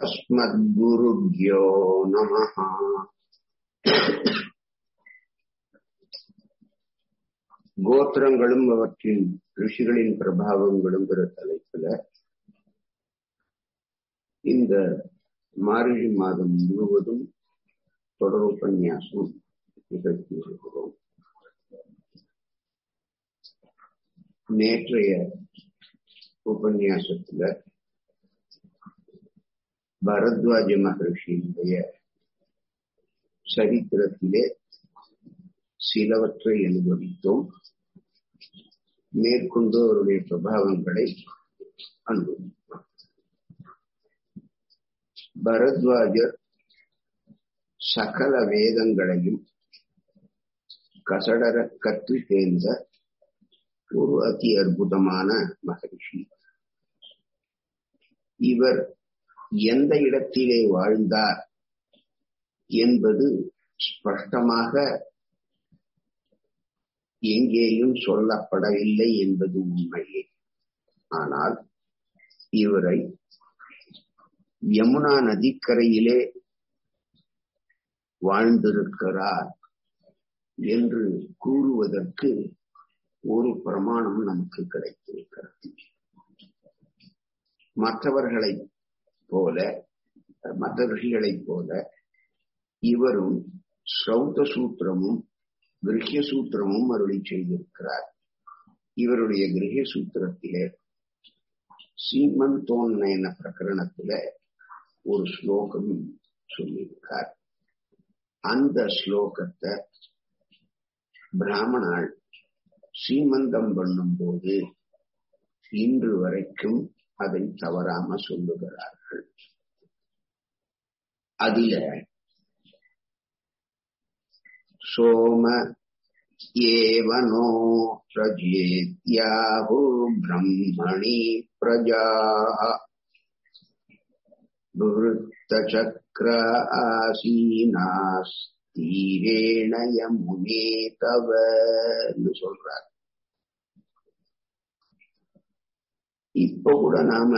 अस्मद्गुरुभ्यो नमः கோத்திரங்களும் அவற்றின் ரிஷிகளின் பிரபாவங்களும் தலைப்புல இந்த மார்கழி மாதம் முழுவதும் தொடர் உபன்யாசம் நிகழ்த்தி வருகிறோம் நேற்றைய உபன்யாசத்துல பரத்வாஜ மகர்ஷியினுடைய சரித்திரத்திலே சிலவற்றை அனுபவித்தோம் மேற்கொண்டு அவருடைய பிரபாவங்களை அனுபவித்தோம் பரத்வாஜர் சகல வேதங்களையும் கசடர கற்று தேர்ந்த ஒரு அதி அற்புதமான மகரிஷி இவர் எந்த இடத்திலே வாழ்ந்தார் என்பது ஸ்பஷ்டமாக எங்கேயும் சொல்லப்படவில்லை என்பது உண்மையே ஆனால் இவரை யமுனா நதிக்கரையிலே வாழ்ந்திருக்கிறார் என்று கூறுவதற்கு ஒரு பிரமாணம் நமக்கு கிடைத்திருக்கிறது மற்றவர்களைப் போல மற்ற ரிஷிகளைப் போல இவரும் ஸ்ரௌத சூத்திரமும் கிரகிய சூத்திரமும் அருளி செய்திருக்கிறார் இவருடைய கிரகிய சூத்திரத்திலே சீமந்தோன்ன பிரகரணத்தில ஒரு ஸ்லோகம் சொல்லியிருக்கார் அந்த ஸ்லோகத்தை பிராமணால் சீமந்தம் பண்ணும் போது இன்று வரைக்கும் அதை தவறாம சொல்லுகிறார்கள் அதில சோம ஏவனோ பிரஜேத்யாஹு பிரம்மணி பிரஜா விவருத்தச்சக்ர ஆசீனாஸ்தீரேண யமுனே தவன்னு சொல்றார் இப்ப கூட நாம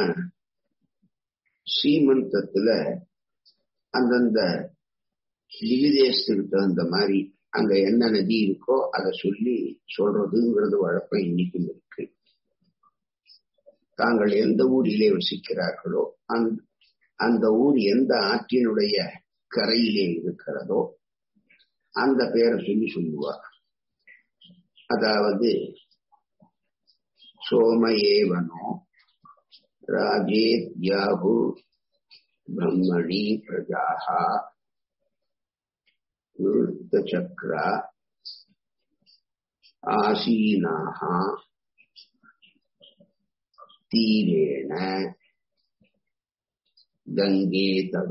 சீமந்தத்துல அந்தந்த திவிதேசத்துக்கு தகுந்த மாதிரி அங்க என்ன நதி இருக்கோ அதை சொல்லி சொல்றதுங்கிறது வழக்கம் இன்னைக்கும் இருக்கு தாங்கள் எந்த ஊரிலே வசிக்கிறார்களோ அந்த அந்த ஊர் எந்த ஆற்றினுடைய கரையிலே இருக்கிறதோ அந்த பேரை சொல்லி சொல்லுவார் அதாவது சோம ஏவனோ ராஜேத்யாகு பிரம்மணி பிரஜாகா விருத்தச்சக்ரா ஆசீனாக தீரேண கங்கே தவ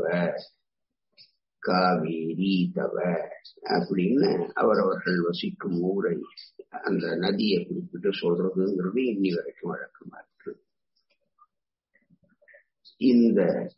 காவேரி தவ அப்படின்னு அவரவர்கள் வசிக்கும் ஊரை அந்த நதியை குறிப்பிட்டு சொல்றதுங்கிறது இன்னி வரைக்கும் வழக்கமா இருக்கு இந்த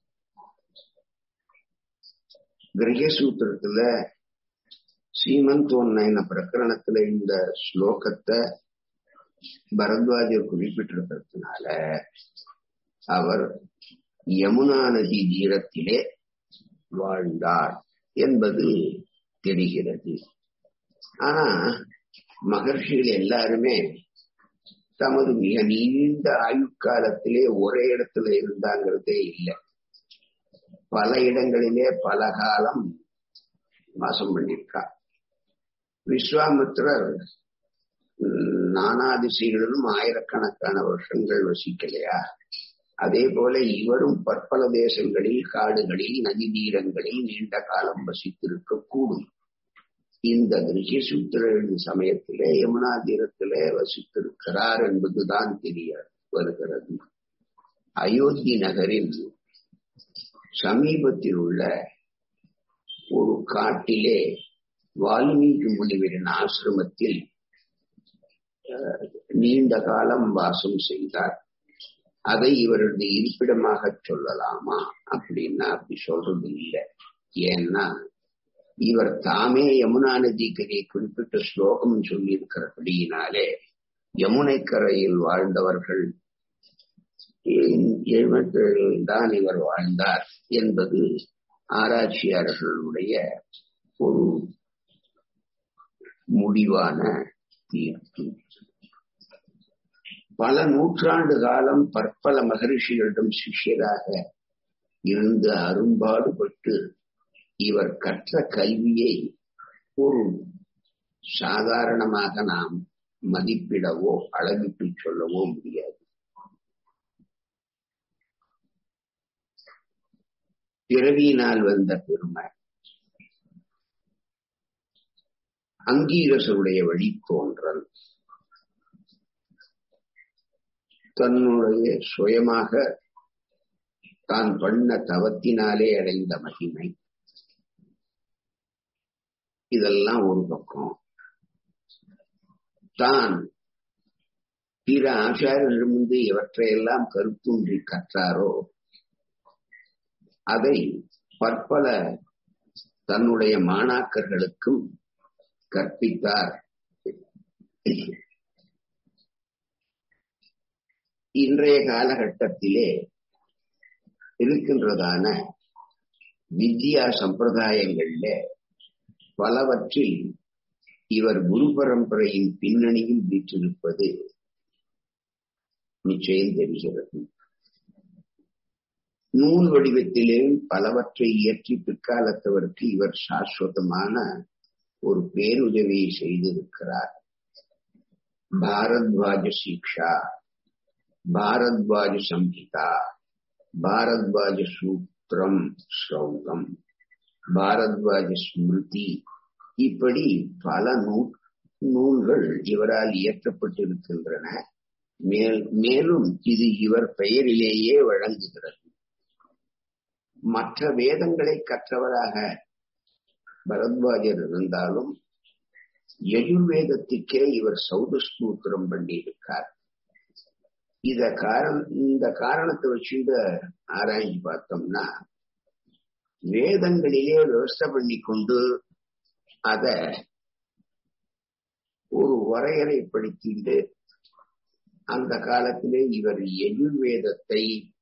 கிரகசூத்திரத்துல சீமந்தோன்ன பிரகரணத்துல இந்த ஸ்லோகத்தை பரத்வாஜர் குறிப்பிட்டிருக்கிறதுனால அவர் யமுனா நதி தீரத்திலே வாழ்ந்தார் என்பது தெரிகிறது ஆனா மகர்ஷிகள் எல்லாருமே தமது மிக நீண்ட ஆயுட்காலத்திலே ஒரே இடத்துல இருந்தாங்கிறதே இல்லை பல இடங்களிலே பல காலம் வாசம் பண்ணியிருக்கார் விஸ்வாமித்திரர் நானாதிசைகளிலும் ஆயிரக்கணக்கான வருஷங்கள் வசிக்கலையா அதே போல இவரும் பற்பல தேசங்களில் காடுகளில் நதி தீரங்களில் நீண்ட காலம் வசித்திருக்க கூடும் இந்த கிரகிசூத்திர சமயத்திலே யமுனா தீரத்திலே வசித்திருக்கிறார் என்பதுதான் தெரிய வருகிறது அயோத்தி நகரில் சமீபத்தில் உள்ள ஒரு காட்டிலே வால்மீகி முனிவரின் ஆசிரமத்தில் நீண்ட காலம் வாசம் செய்தார் அதை இவருடைய இருப்பிடமாக சொல்லலாமா அப்படின்னா அப்படி சொல்றது இல்லை ஏன்னா இவர் தாமே யமுனா நதிக்கரை குறிப்பிட்ட ஸ்லோகம் சொல்லி இருக்கிறபடியினாலே யமுனை கரையில் வாழ்ந்தவர்கள் எழுபத்தேழில் தான் இவர் வாழ்ந்தார் என்பது ஆராய்ச்சியாளர்களுடைய ஒரு முடிவான தீர்ப்பு பல நூற்றாண்டு காலம் பற்பல மகரிஷிகளிடம் சிஷ்யராக இருந்து அரும்பாடுபட்டு இவர் கற்ற கல்வியை ஒரு சாதாரணமாக நாம் மதிப்பிடவோ அளவிட்டு சொல்லவோ முடியாது பிறவியினால் வந்த பெருமை அங்கீரசருடைய வழித்தோன்றல் தன்னுடைய சுயமாக தான் பண்ண தவத்தினாலே அடைந்த மகிமை இதெல்லாம் ஒரு பக்கம் தான் பிற ஆச்சாரியர்களிடமிருந்து இவற்றையெல்லாம் கருத்தூன்றி கற்றாரோ அதை பற்பல தன்னுடைய மாணாக்கர்களுக்கும் கற்பித்தார் இன்றைய காலகட்டத்திலே இருக்கின்றதான வித்யா சம்பிரதாயங்கள்ல பலவற்றில் இவர் குரு பரம்பரையின் பின்னணியில் வீற்றிருப்பது நிச்சயம் தெரிகிறது நூல் வடிவத்திலே பலவற்றை இயற்றி பிற்காலத்தவருக்கு இவர் சாஸ்வதமான ஒரு பேருதவியை செய்திருக்கிறார் பாரத்வாஜ சிக்ஷா பாரத்வாஜ சம்ஹிதா பாரத்வாஜ சூத்திரம் ஸ்ரௌதம் பாரத்வாஜ ஸ்மிருதி இப்படி பல நூ நூல்கள் இவரால் இயற்றப்பட்டிருக்கின்றன மேல் மேலும் இது இவர் பெயரிலேயே வழங்குகிறது மற்ற வேதங்களை கற்றவராக பரத்வாஜர் இருந்தாலும் எஜுர்வேதத்துக்கே இவர் சௌதஸ்தூத்திரம் பண்ணியிருக்கார் இத காரண இந்த காரணத்தை வச்சுட்டு ஆராய்ச்சி பார்த்தோம்னா வேதங்களிலே விவசாய பண்ணி கொண்டு அத ஒரு வரையறைப்படுத்திட்டு அந்த காலத்திலே இவர் எதிர்வேதத்தை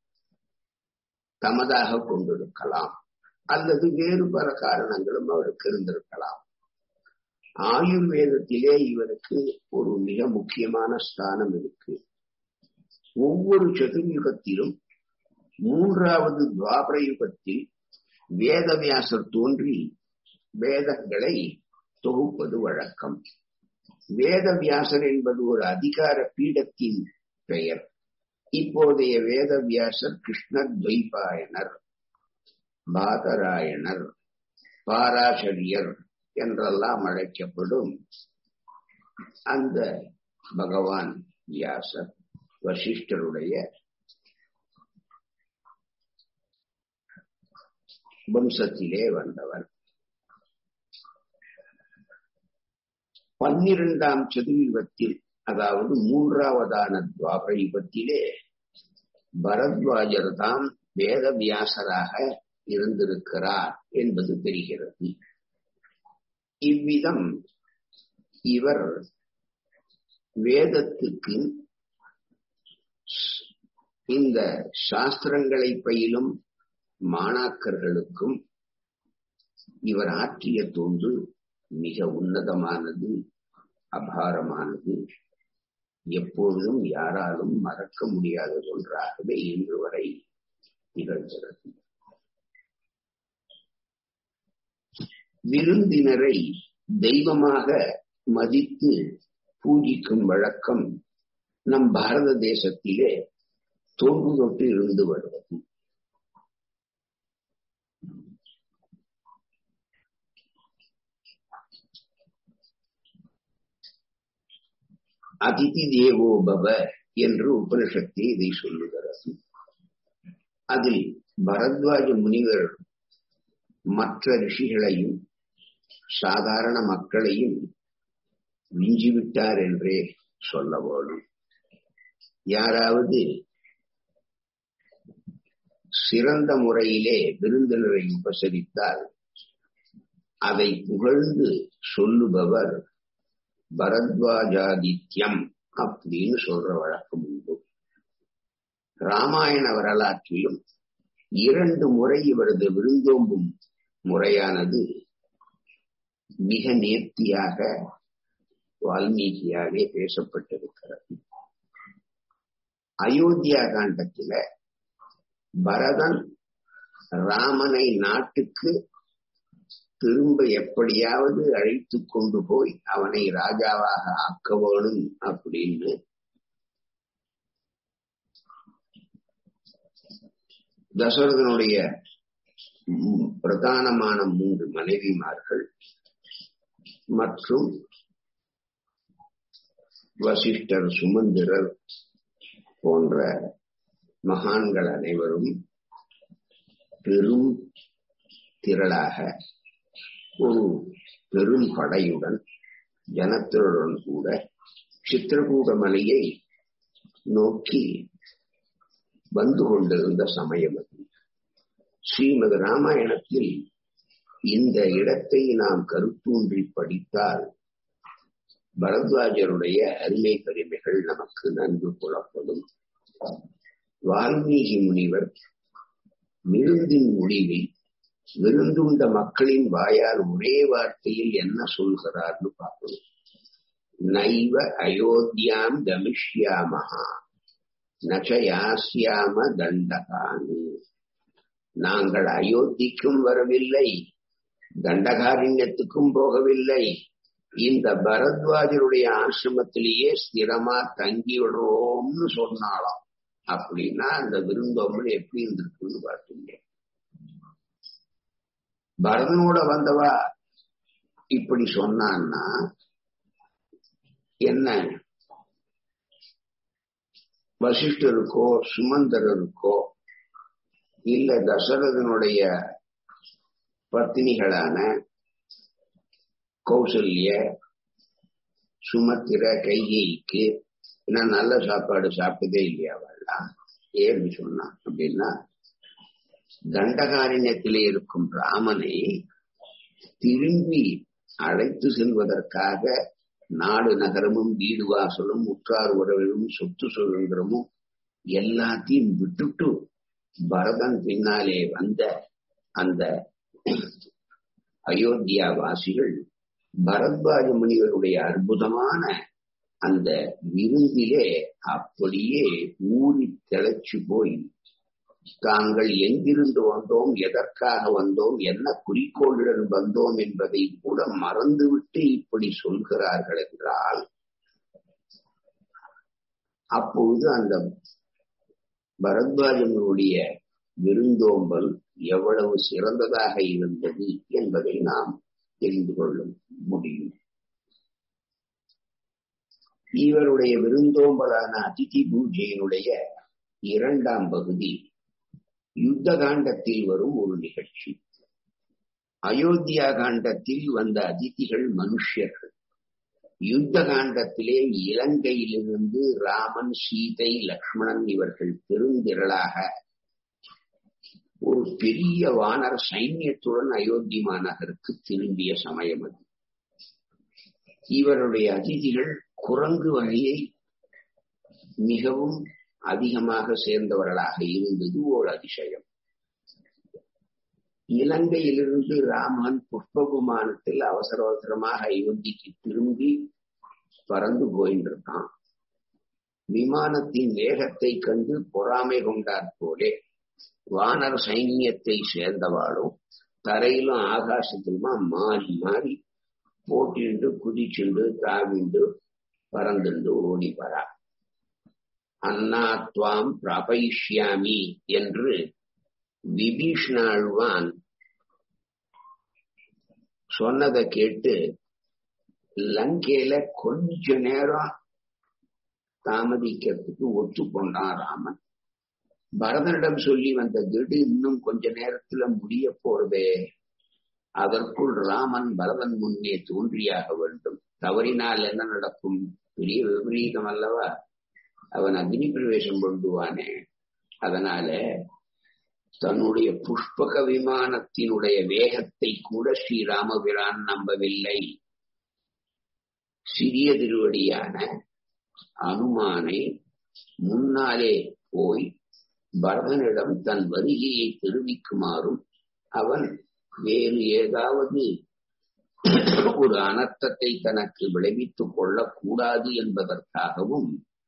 தமதாக கொண்டிருக்கலாம் அல்லது வேறு பல காரணங்களும் அவருக்கு இருந்திருக்கலாம் ஆயுர்வேதத்திலே இவருக்கு ஒரு மிக முக்கியமான ஸ்தானம் இருக்கு ஒவ்வொரு சதுர்யுகத்திலும் மூன்றாவது துவாபர யுகத்தில் வேதவியாசர் தோன்றி வேதங்களை தொகுப்பது வழக்கம் வேதவியாசர் என்பது ஒரு அதிகார பீடத்தின் பெயர் இப்போதைய வேதவியாசர் கிருஷ்ணர் துவைபாயனர் பாதராயணர் பாராசரியர் என்றெல்லாம் அழைக்கப்படும் அந்த பகவான் வியாசர் வசிஷ்டருடைய வம்சத்திலே வந்தவர் பன்னிரெண்டாம் சதுர்யுகத்தில் அதாவது மூன்றாவதான துவாபர யுகத்திலே பரத்வாஜர் தான் வேதவியாசராக இருந்திருக்கிறார் என்பது தெரிகிறது இவ்விதம் இவர் வேதத்துக்கு இந்த சாஸ்திரங்களை பயிலும் மாணாக்கர்களுக்கும் இவர் ஆற்றிய தொண்டு மிக உன்னதமானது அபாரமானது எப்பொழுதும் யாராலும் மறக்க முடியாதது ஒன்றாகவே இன்று வரை திகழ்கிறது விருந்தினரை தெய்வமாக மதித்து பூஜிக்கும் வழக்கம் நம் பாரத தேசத்திலே தொன்று தொட்டு இருந்து வருவது அதிதி தேவோ பவ என்று உபனிஷத்தை இதை சொல்லுகிறது அதில் பரத்வாஜ முனிவர் மற்ற ரிஷிகளையும் சாதாரண மக்களையும் விஞ்சிவிட்டார் என்றே சொல்ல வேணும் யாராவது சிறந்த முறையிலே விருந்தினரை உபசரித்தால் அதை புகழ்ந்து சொல்லுபவர் பரத்வாஜாதித்யம் அப்படின்னு சொல்ற வழக்கம் உண்டு ராமாயண வரலாற்றிலும் இரண்டு முறை இவரது விருந்தோம்பும் முறையானது மிக நேர்த்தியாக வால்மீகியாலே பேசப்பட்டிருக்கிறது அயோத்தியா காண்டத்தில பரதன் ராமனை நாட்டுக்கு திரும்ப எப்படியாவது அழைத்து கொண்டு போய் அவனை ராஜாவாக ஆக்க வேணும் அப்படின்னு தசரதனுடைய பிரதானமான மூன்று மனைவிமார்கள் மற்றும் வசிஷ்டர் சுமந்திரர் போன்ற மகான்கள் அனைவரும் பெரும் திரளாக ஒரு பெரும் படையுடன் ஜனத்தினுடன் கூட சித்திரகூட மலையை நோக்கி வந்து கொண்டிருந்த சமயம் அது ஸ்ரீமது ராமாயணத்தில் இந்த இடத்தை நாம் கருத்தூன்றி படித்தால் பரத்வாஜருடைய அருமை பெருமைகள் நமக்கு நன்கு புலப்படும் வால்மீகி முனிவர் விருந்தின் முடிவில் விருந்துண்ட மக்களின் வாயால் ஒரே வார்த்தையில் என்ன சொல்கிறார்னு பார்க்கணும் நைவ அயோத்தியாம் கமிஷ்யாமஹா நச்சயாசியாம தண்டகானு நாங்கள் அயோத்திக்கும் வரவில்லை தண்டகாரண்யத்துக்கும் போகவில்லை இந்த பரத்வாஜருடைய ஆசிரமத்திலேயே ஸ்திரமா தங்கி விடுறோம்னு சொன்னாலாம் அப்படின்னா அந்த விருந்தோம்பல் எப்படி இருந்திருக்குன்னு பார்த்தீங்க பரதனோட வந்தவா இப்படி சொன்னான்னா என்ன வசிஷ்டருக்கோ சுமந்தரருக்கோ இல்ல தசரதனுடைய பத்தினிகளான கௌசல்ய சுமத்திர கைகைக்கு என்ன நல்ல சாப்பாடு சாப்பிட்டதே இல்லையா அவள்லாம் ஏன்னு சொன்னான் அப்படின்னா தண்டகாரண்யத்திலே இருக்கும் ராமனை திரும்பி அழைத்து செல்வதற்காக நாடு நகரமும் வீடு வாசலும் உற்றார் உறவிலும் சொத்து சுதந்திரமும் எல்லாத்தையும் விட்டுட்டு பரதன் பின்னாலே வந்த அந்த அயோத்தியா வாசிகள் பரத்வாஜ முனிவருடைய அற்புதமான அந்த விருந்திலே அப்படியே ஊறி திளைச்சு போய் தாங்கள் எங்கிருந்து வந்தோம் எதற்காக வந்தோம் என்ன குறிக்கோளுடன் வந்தோம் என்பதை கூட மறந்துவிட்டு இப்படி சொல்கிறார்கள் என்றால் அப்பொழுது அந்த பரத்வாஜனுடைய விருந்தோம்பல் எவ்வளவு சிறந்ததாக இருந்தது என்பதை நாம் தெரிந்து கொள்ள முடியும் இவருடைய விருந்தோம்பலான அதிதி பூஜையினுடைய இரண்டாம் பகுதி யுத்த காண்டத்தில் வரும் ஒரு நிகழ்ச்சி அயோத்தியா காண்டத்தில் வந்த அதிதிகள் மனுஷர்கள் யுத்த காண்டத்திலே இலங்கையிலிருந்து ராமன் சீதை லக்ஷ்மணன் இவர்கள் பெருந்திரளாக ஒரு பெரிய வானர் சைன்யத்துடன் அயோத்தி மாநகருக்கு திரும்பிய சமயம் அது இவருடைய அதிதிகள் குரங்கு வகையை மிகவும் அதிகமாக சேர்ந்தவர்களாக இருந்தது ஓர் அதிசயம் இலங்கையிலிருந்து ராமன் புஷ்ப விமானத்தில் அவசர அவசரமாக அயோத்திக்கு திரும்பி பறந்து போயின்றிருக்கான் விமானத்தின் வேகத்தை கண்டு பொறாமை கொண்டார் போலே வானர் சைன்யத்தை சேர்ந்தவாளும் தரையிலும் ஆகாசத்திலுமா மாறி மாறி போட்டிண்டு குதிச்சுண்டு தாவிண்டு பறந்துண்டு ஓடி வரா அண்ணா துவாம் பிரபயிஷ்யாமி என்று விபீஷ்ணாழ்வான் சொன்னதை கேட்டு லங்கையில கொஞ்ச நேரம் தாமதிக்கிறதுக்கு ஒத்துக்கொண்டான் ராமன் பரதனிடம் சொல்லி வந்த திடு இன்னும் கொஞ்ச நேரத்துல முடிய போறதே அதற்குள் ராமன் பரதன் முன்னே தோன்றியாக வேண்டும் தவறினால் என்ன நடக்கும் பெரிய விபரீதம் அல்லவா அவன் அக்னி பிரவேசம் பண்ணுவானே அதனால தன்னுடைய புஷ்பக விமானத்தினுடைய வேகத்தை கூட ஸ்ரீராமபிரான் நம்பவில்லை சிறிய திருவடியான அனுமானை முன்னாலே போய் பரதனிடம் தன் வருகையை தெரிவிக்குமாறும் அவன் வேறு ஏதாவது ஒரு அனர்த்தத்தை தனக்கு விளைவித்துக் கொள்ளக்கூடாது என்பதற்காகவும்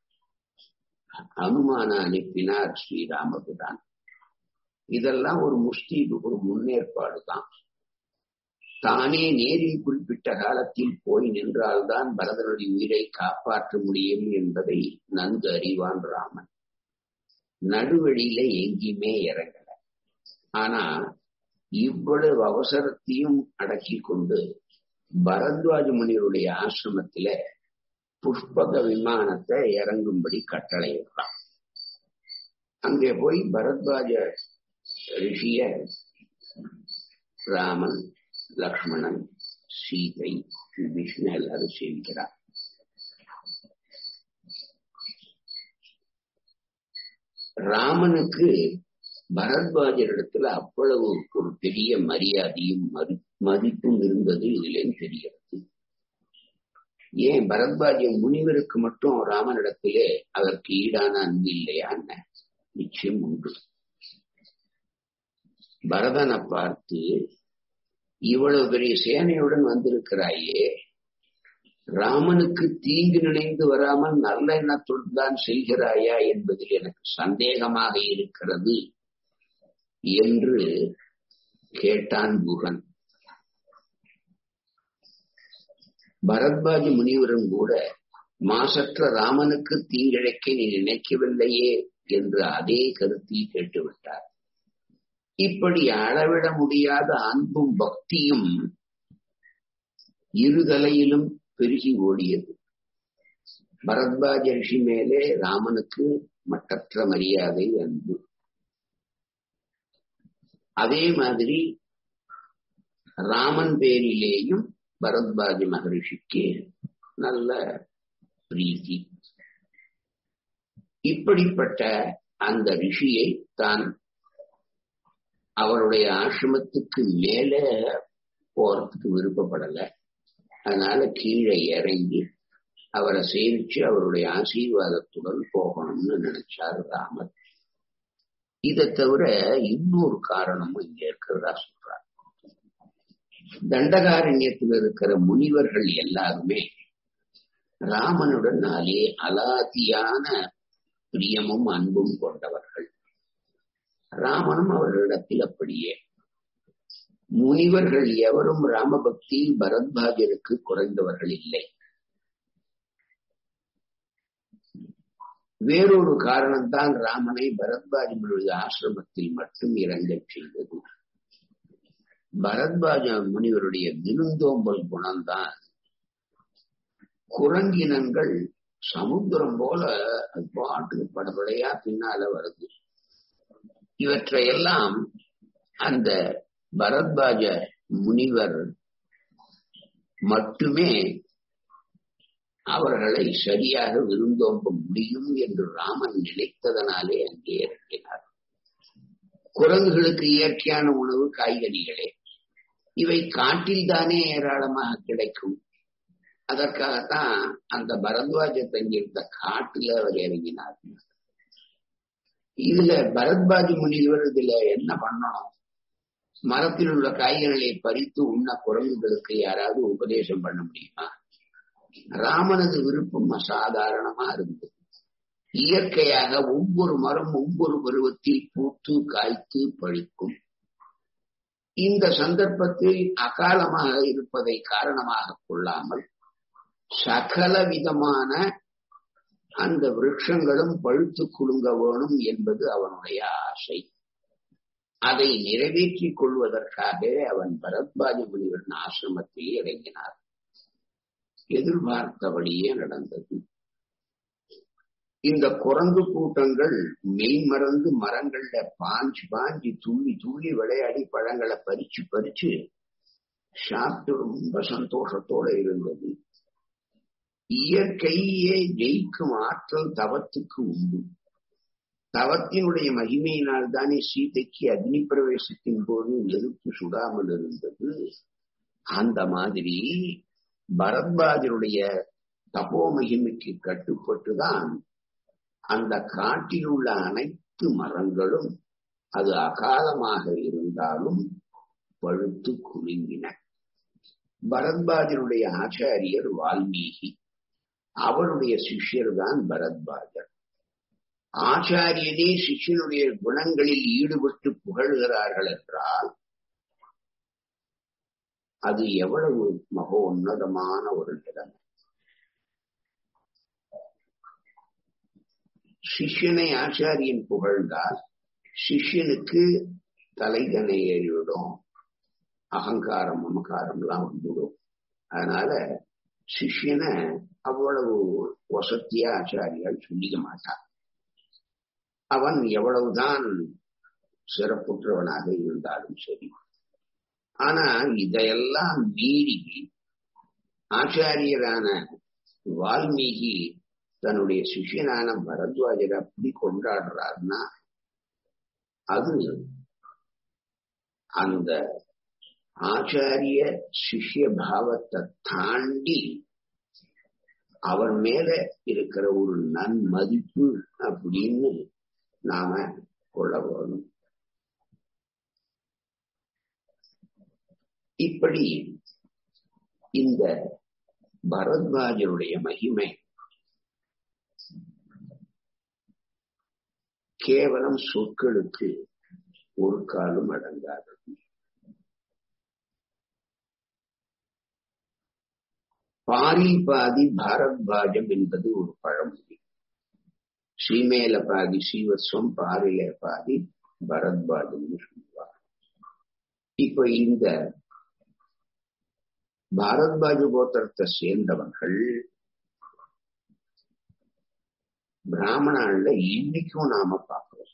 அனுமான அனுப்பினார் ஸ்ரீராமபிரான் இதெல்லாம் ஒரு முஷ்டி ஒரு முன்னேற்பாடு தான் தானே நேரில் குறிப்பிட்ட காலத்தில் போய் நின்றால்தான் பரதனுடைய உயிரை காப்பாற்ற முடியும் என்பதை நன்கு அறிவான் ராமன் நடுவழியில எங்கேயுமே இறங்கல ஆனா இவ்வளவு அவசரத்தையும் அடக்கி கொண்டு பரத்வாஜ முனிவருடைய ஆசிரமத்தில புஷ்பக விமானத்தை இறங்கும்படி கட்டளையிடுறான் அங்கே போய் பரத்வாஜ ரிஷிய ராமன் லக்ஷ்மணன் சீதை விஷ்ணு எல்லாரும் சேவிக்கிறார் ராமனுக்கு பரத்வாஜரிடத்துல அவ்வளவு ஒரு பெரிய மரியாதையும் மதிப்பும் இருந்தது இதிலே தெரிகிறது ஏன் பரத்வாஜ முனிவருக்கு மட்டும் ராமனிடத்திலே அதற்கு ஈடான அன்பு இல்லையா நிச்சயம் உண்டு பரதனை பார்த்து இவ்வளவு பெரிய சேனையுடன் வந்திருக்கிறாயே ராமனுக்கு தீங்கு நினைந்து வராமல் நல்ல எண்ணத்துடன் தான் செல்கிறாயா என்பதில் எனக்கு சந்தேகமாக இருக்கிறது என்று கேட்டான் குகன் பரத்வாஜ முனிவரும் கூட மாசற்ற ராமனுக்கு தீங்கிழைக்க நீ நினைக்கவில்லையே என்று அதே கருத்தில் கேட்டுவிட்டார் இப்படி அளவிட முடியாத அன்பும் பக்தியும் இருதலையிலும் பெருகி ஓடியது பரத்வாஜ ரிஷி மேலே ராமனுக்கு மட்டற்ற மரியாதை அன்பு அதே மாதிரி ராமன் பேரிலேயும் பரத்வாஜ மகரிஷிக்கு நல்ல பிரீத்தி இப்படிப்பட்ட அந்த ரிஷியை தான் அவருடைய ஆசிரமத்துக்கு மேலே போறதுக்கு விருப்பப்படல அதனால கீழே இறங்கி அவரை சேவிச்சு அவருடைய ஆசீர்வாதத்துடன் போகணும்னு நினைச்சார் ராமர் இதை தவிர இன்னொரு காரணமும் இங்க இருக்கிறதா சொல்றார் தண்டகாரண்யத்தில் இருக்கிற முனிவர்கள் எல்லாருமே ராமனுடன் அலே அலாதியான பிரியமும் அன்பும் கொண்டவர்கள் ராமனும் அவர்களிடத்தில் அப்படியே முனிவர்கள் எவரும் ராமபக்தி பரத்வாஜருக்கு குறைந்தவர்கள் இல்லை வேறொரு காரணம்தான் ராமனை பரத்வாஜனுடைய ஆசிரமத்தில் மட்டும் இறங்கச் செய்தது பரத்வாஜ முனிவருடைய விருந்தோம்பல் குணம்தான் குரங்கினங்கள் சமுத்திரம் போல அது பாட்டுக்கு படபடையா பின்னால வருது இவற்றையெல்லாம் அந்த பரத்வாஜ முனிவர் மட்டுமே அவர்களை சரியாக விருந்தோம்ப முடியும் என்று ராமன் நினைத்ததனாலே அங்கே இறங்கினார் குரங்குகளுக்கு இயற்கையான உணவு காய்கறிகளே இவை காட்டில் தானே ஏராளமாக கிடைக்கும் அதற்காகத்தான் அந்த பரத்வாஜ தங்கியிருந்த காட்டுல அவர் இறங்கினார் இதுல பரத்வாஜ முனிவர் இதுல என்ன பண்ணணும் மரத்தில் உள்ள காய்கறிகளை பறித்து உண்ண குரங்குகளுக்கு யாராவது உபதேசம் பண்ண முடியுமா ராமனது விருப்பம் அசாதாரணமா இருந்தது இயற்கையாக ஒவ்வொரு மரம் ஒவ்வொரு பருவத்தில் பூத்து காய்த்து பழிக்கும் இந்த சந்தர்ப்பத்தில் அகாலமாக இருப்பதை காரணமாக கொள்ளாமல் சகல விதமான அந்த விருட்சங்களும் பழுத்து குலுங்க வேணும் என்பது அவனுடைய ஆசை அதை நிறைவேற்றிக் கொள்வதற்காக அவன் பரத்வாஜ முனிவரின் ஆசிரமத்தில் இறங்கினார் எதிர்பார்த்தபடியே நடந்தது இந்த குரங்கு கூட்டங்கள் மெய்மறந்து மரங்கள்ல பாஞ்சு பாஞ்சு துள்ளி துள்ளி விளையாடி பழங்களை பறிச்சு பறிச்சு சாப்பிட்டு ரொம்ப சந்தோஷத்தோட இருந்தது இயற்கையே ஜெயிக்கும் ஆற்றல் தவத்துக்கு உண்டு தவத்தினுடைய மகிமையினால் தானே சீதைக்கு அக்னி பிரவேசத்தின் போது நெருப்பு சுடாமல் இருந்தது அந்த மாதிரி பரத்வாஜருடைய தபோ மகிமைக்கு கட்டுப்பட்டுதான் அந்த காட்டில் உள்ள அனைத்து அனைத்து மரங்களும் அது அகாலமாக இருந்தாலும் பழுத்து குலுங்கின பரத்வாஜருடைய ஆச்சாரியர் வால்மீகி அவருடைய சிஷ்யர் தான் பரத்வாஜர் ஆச்சாரியனே சிஷ்யனுடைய குணங்களில் ஈடுபட்டு புகழ்கிறார்கள் என்றால் அது எவ்வளவு மகோன்னதமான ஒரு நிலைமை சிஷ்யனை ஆச்சாரியன் புகழ்ந்தால் சிஷ்யனுக்கு தலைகனை ஏறிவிடும் அகங்காரம் மமகாரம் எல்லாம் வந்துடும் அதனால சிஷ்யனை அவ்வளவு வசத்தியா ஆச்சாரியால் சொல்லிக்க மாட்டான் அவன் எவ்வளவுதான் சிறப்புற்றவனாக இருந்தாலும் சரி ஆனா இதையெல்லாம் மீறி ஆச்சாரியரான வால்மீகி தன்னுடைய சிஷியனான பரத்வாஜரை அப்படி கொண்டாடுறாருன்னா அது அந்த ஆச்சாரிய சிஷ்ய பாவத்தை தாண்டி அவர் மேல இருக்கிற ஒரு நன்மதிப்பு அப்படின்னு நாம கொள்ள வேணும் இப்படி இந்த பரத்வாஜருடைய மகிமை கேவலம் சொற்களுக்கு ஒரு காலம் அடங்காது பாரி பாதி பாரத்வாஜம் என்பது ஒரு பழமொழி ஸ்ரீமேல பாதி ஸ்ரீவத்வம் பாரில பாதி பரத்வாஜம்னு சொல்லுவார் இப்ப இந்த பாரத்வாஜ கோத்திரத்தை சேர்ந்தவர்கள் பிராமணால இன்னைக்கும் நாம பார்க்கிறோம்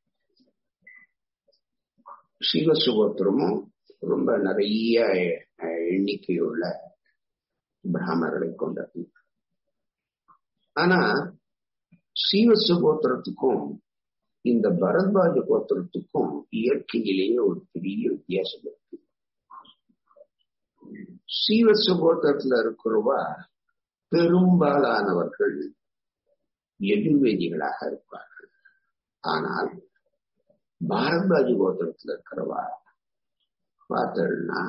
சிவசுகோத்திரமும் ரொம்ப நிறைய எண்ணிக்கையுள்ள பிராமணர்களை கொண்டது ஆனா சீவச கோத்திரத்துக்கும் இந்த பரத்வாஜ கோத்திரத்துக்கும் இயற்கையிலேயே ஒரு பெரிய வித்தியாசம் இருக்கு சீவச கோத்திரத்துல இருக்கிறவா பெரும்பாலானவர்கள் எதிர்வேதிகளாக இருப்பார்கள் ஆனால் பாரத்வாஜ கோத்திரத்துல இருக்கிறவா பார்த்தோம்னா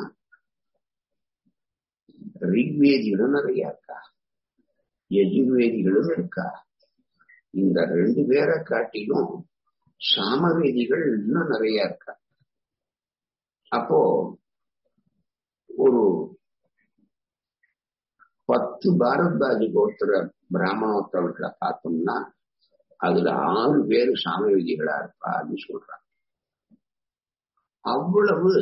ரிக்வேதிகளும் நிறைய இருக்கா எஜுர்வேதிகளும் இருக்கா இந்த ரெண்டு பேரை காட்டிலும் சாமவேதிகள் இன்னும் நிறைய இருக்கா அப்போ ஒரு பத்து பாரத்வாஜி கோத்திர பிராமணோத்தவர்களை பார்த்தோம்னா அதுல ஆறு பேர் சாமவேதிகளா இருப்பா அப்படின்னு சொல்றாங்க அவ்வளவு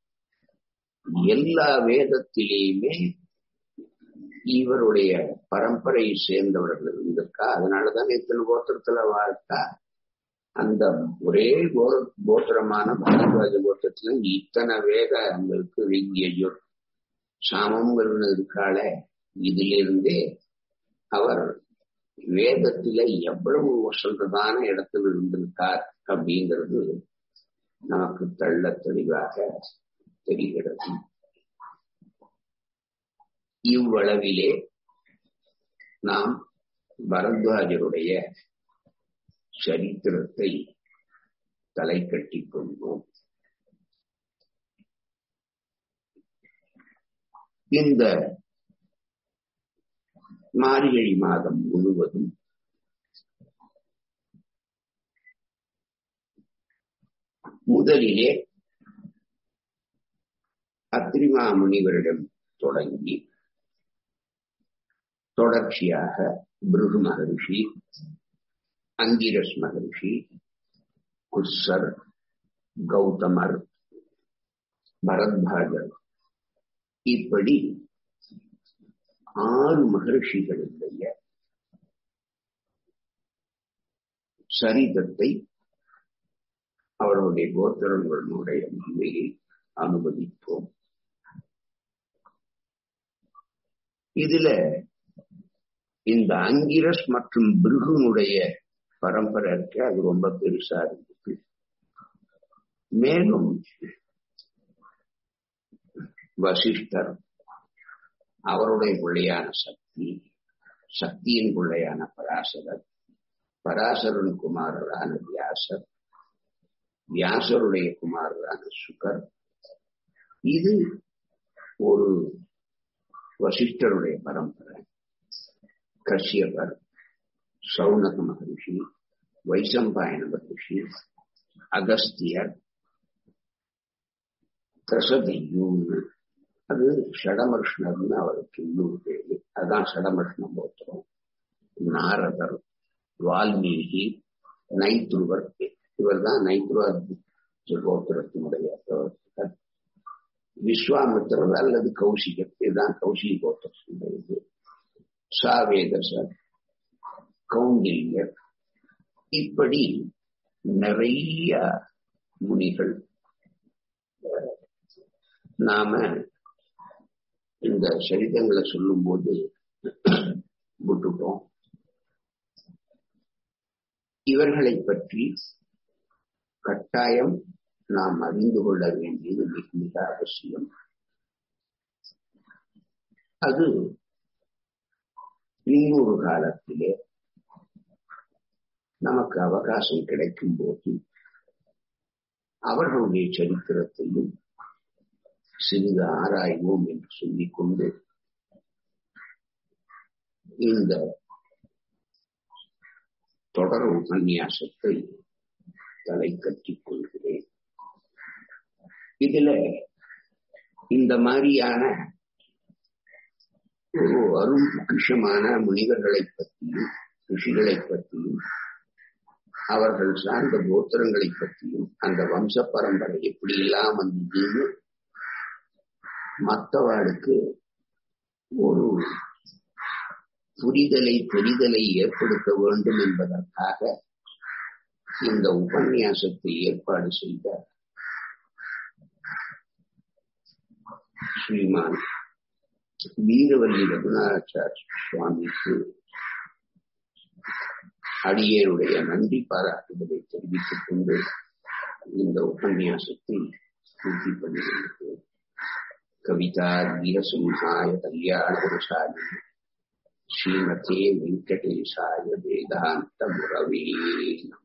எல்லா வேதத்திலேயுமே இவருடைய பரம்பரையை சேர்ந்தவர்கள் இருந்திருக்கா அதனாலதான் இத்தனை கோத்திரத்துல வாழ்க்கா அந்த ஒரே கோ கோத்திரமான பாரத்வாஜ கோத்திரத்துல இத்தனை வேத அங்களுக்கு ரிக்யஜுர் சாமங்கிறது இருக்காளே இதிலிருந்தே அவர் வேதத்துல எவ்வளவு வசந்ததான இடத்துல இருந்திருக்கார் அப்படிங்கிறது நமக்கு தள்ள தெளிவாக தெரிகிறது இவ்வளவிலே நாம் பரத்வாஜருடைய சரித்திரத்தை தலை கட்டிக் கொள்வோம் இந்த மார்கழி மாதம் முழுவதும் முதலிலே அத்ரிமா முனிவரிடம் தொடங்கி தொடர்ச்சியாக பிருகு மகரிஷி அங்கிரஸ் மகரிஷி குர்சர் கௌதமர் பரத்பாஜர் இப்படி ஆறு மகர்ஷிகளுடைய சரிதத்தை அவருடைய கோத்திரங்களுடைய மகிமையை அனுமதிப்போம் இதுல இந்த அங்கிரஸ் மற்றும் பிருகுனுடைய பரம்பரை இருக்கு அது ரொம்ப பெருசா இருந்துச்சு மேலும் வசிஷ்டர் அவருடைய பிள்ளையான சக்தி சக்தியின் பிள்ளையான பராசரர் பராசரன் குமாரரான வியாசர் வியாசருடைய குமாரரான சுகர் இது ஒரு வசிஷ்டருடைய பரம்பரை கஷ்யபர் சௌனக மகரிஷி வைசம்பாயன மகரிஷி அகஸ்தியர் தசதியூன்னு அது ஷடமர்ஷ்ணர்னு அவருக்கு இன்னொரு பேரு அதான் ஷடமர்ஷ்ண கோத்திரம் நாரதர் வால்மீகி நைத்ருவர் இவர் தான் நைத்ருவர் கோத்திரத்தினுடைய பிரவர்த்தகர் விஸ்வாமித்திரர் அல்லது கௌசிகர் இதுதான் கௌசிக கோத்திரத்தினுடையது சாவேதசர் கௌண்டில்யர் இப்படி நிறைய முனிகள் நாம இந்த சரிதங்களை சொல்லும் போது விட்டுட்டோம் இவர்களை பற்றி கட்டாயம் நாம் அறிந்து கொள்ள வேண்டியது மிக மிக அவசியம் அது இன்னொரு காலத்திலே நமக்கு அவகாசம் கிடைக்கும் போது அவர்களுடைய சரித்திரத்தையும் சிறிது ஆராய்வோம் என்று சொல்லிக் கொண்டு இந்த தொடர் உபன்யாசத்தை தலை கட்டிக் கொள்கிறேன் இதுல இந்த மாதிரியான ஒரு அரும் பொக்கிஷமான முனிவர்களை பற்றியும் ரிஷிகளை பற்றியும் அவர்கள் சார்ந்த கோத்திரங்களை பற்றியும் அந்த வம்ச பரம்பரை எப்படி எல்லாம் வந்ததுன்னு மற்றவாளுக்கு ஒரு புரிதலை தெரிதலை ஏற்படுத்த வேண்டும் என்பதற்காக இந்த உபன்யாசத்தை ஏற்பாடு செய்த ஸ்ரீமான் வீரவல்லி ரகுநாச்சாரிய சுவாமிக்கு அடியேனுடைய நன்றி பாராட்டுதலை தெரிவித்துக் கொண்டு இந்த உபன்யாசத்தை பூர்த்தி பண்ணுகின்றேன் கவிதா வீரசிம்ஹாய கல்யாணகுருசாலி ஸ்ரீமதே வெங்கடேசாய வேதாந்த முரவே நம